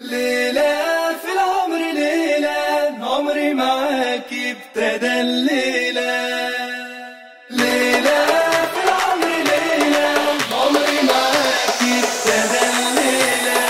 ليلة في العمر ليلة عمري معاك ابتدى الليلة ليلة في العمر ليلة عمري معاك ابتدى الليلة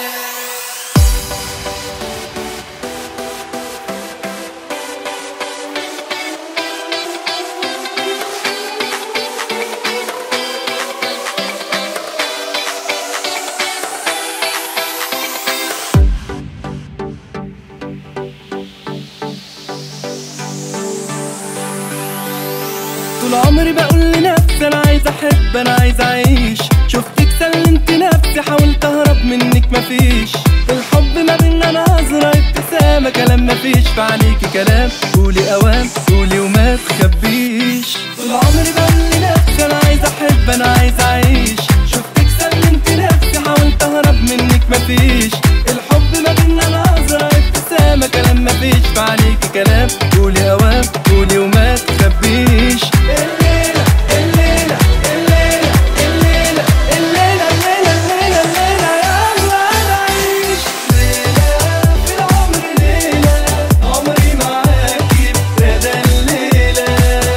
طول عمري بقول لنفسي انا عايز احب انا عايز اعيش شفتك سلمت نفسي حاولت اهرب منك مفيش الحب ما بينا نظرة ابتسامة كلام مفيش فعليكي كلام قولي اوام قولي وما تخبيش طول عمري بقول لنفسي انا عايز احب انا عايز اعيش شفتك سلمت نفسي حاولت اهرب منك مفيش الحب ما بينا نظرة ابتسامة كلام مفيش فعليكي كلام قولي اوام قولي وما تخبيش الليلة الليلة الليلة الليلة الليلة الليلة الليلة الليلة يلا نعيش ليلة في العمر ليلة عمري معاكي ابتدى الليلة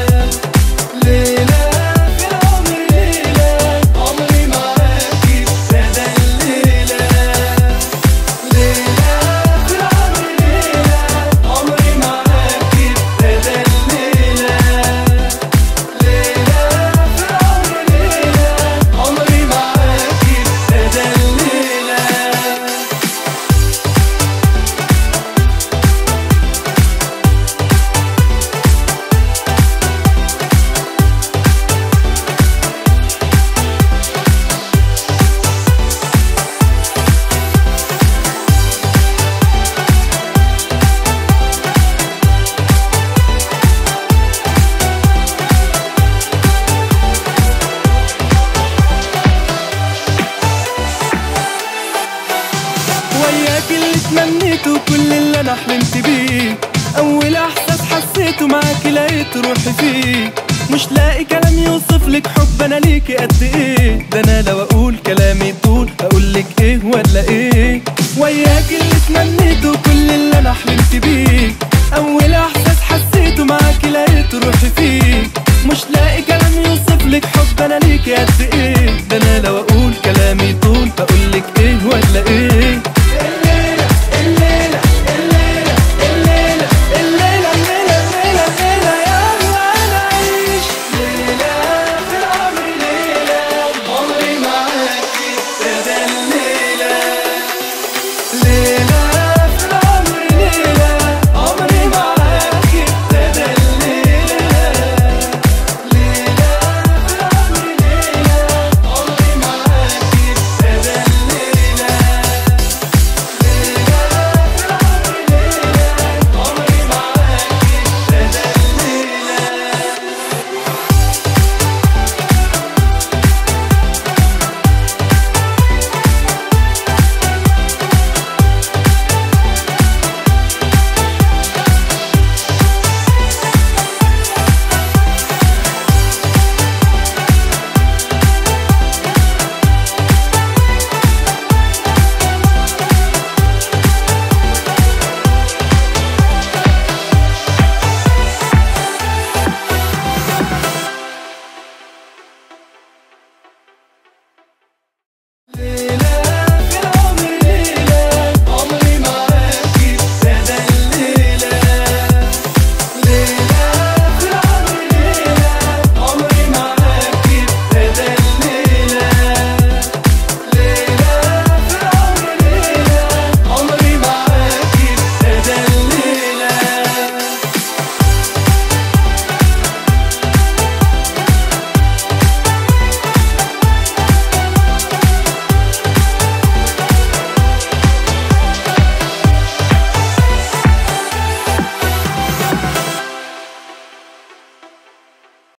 ليلة في العمر ليلة عمري معاكي ابتدى الليلة ليلة في العمر ليلة عمري معاكي ابتدى الليلة ليلة في العمر ليلة عمري معاكي ابتدى الليلة وياك اللي تمنيته كل اللي انا حلمت بيه اول احساس حسيته معاكي لقيت روحي فيه مش لاقي كلام يوصف لك حب انا ليكي قد ايه ده انا لو اقول كلامي طول اقول لك ايه ولا ايه وياك اللي تمنيته كل اللي انا حلمت بيه